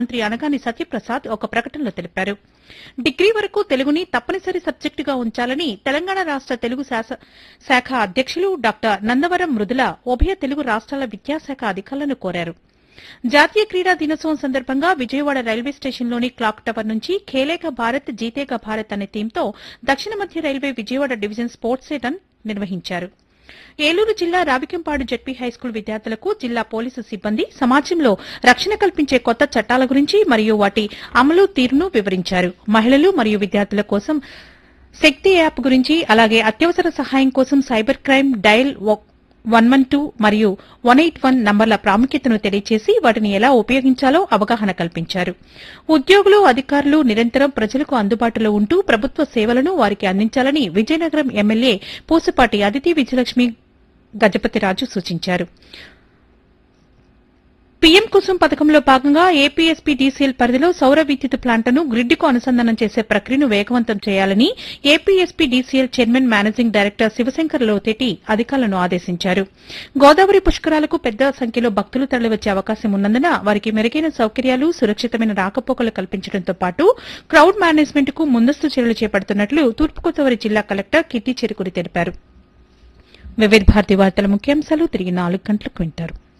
మంత్రి అనగాని సత్యప్రసాద్ ఒక ప్రకటనలో తెలిపారు డిగ్రీ వరకు తెలుగుని తప్పనిసరి సబ్జెక్టుగా ఉంచాలని తెలంగాణ రాష్ట తెలుగు శాస- శాఖ అధ్యక్షులు డాక్టర్ నందవరం మృదుల ఉభయ తెలుగు రాష్ట్రాల విద్యాశాఖ అధికారులను కోరారు జాతీయ క్రీడా దినోత్సవం సందర్భంగా విజయవాడ రైల్వే స్టేషన్లోని క్లాక్ టవర్ నుంచి ఖేలేక భారత్ జీతేక భారత్ అనే థీమ్తో దక్షిణ మధ్య railway Vijayawada division sports run నిర్వహించారు ఏలూరు జిల్లా రావికంపాడు జడ్పీ హైస్కూల్ విద్యార్థులకు జిల్లా పోలీసు సిబ్బంది సమాజంలో రక్షణ కల్పించే కొత్త చట్టాల గురించి మరియు వాటి అమలు తీరును వివరించారు మహిళలు మరియు విద్యార్థుల కోసం శక్తి యాప్ గురించి అలాగే అత్యవసర సహాయం కోసం cyber crime dial one one two మరియు వన్ ఎయిట్ వన్ నంబర్ల ప్రాముఖ్యతను తెలియజేసి వాటిని ఎలా ఉపయోగించాలో అవగాహన కల్పించారు ఉద్యోగులు అధికారులు నిరంతరం ప్రజలకు అందుబాటులో ఉంటూ ప్రభుత్వ సేవలను వారికి అందించాలని విజయనగరం ఎమ్మెల్యే పూసపాటి అదితి విజయలక్ష్మి గజపతిరాజు సూచించారు పీఎం కుసుమ్ పథకంలో భాగంగా ఏపీఎస్పీ డీసీఎల్ పరిధిలో సౌర విద్యుత్ ప్లాంట్ను గ్రిడ్కు అనుసంధానం చేసే ప్రక్రియను వేగవంతం చేయాలని APSP DCL chairman managing director Shivashankar Lotheti అధికారులను ఆదేశించారు గోదావరి పుష్కరాలకు పెద్ద సంఖ్యలో భక్తులు తరలివచ్చే అవకాశం ఉన్నందున వారికి మెరుగైన సౌకర్యాలు సురక్షితమైన రాకపోకలు కల్పించడంతో పాటు క్రౌడ్ మేనేజ్మెంట్ కు ముందస్తు చర్యలు చేపడుతున్నట్లు తూర్పుగోదావరి జిల్లా కలెక్టర్ కిట్టి చెరుకురి తెలిపారు వివిధ భారతి వార్తల ముఖ్యాంశాలు తిరిగి నాలుగు గంటలకు వింటారు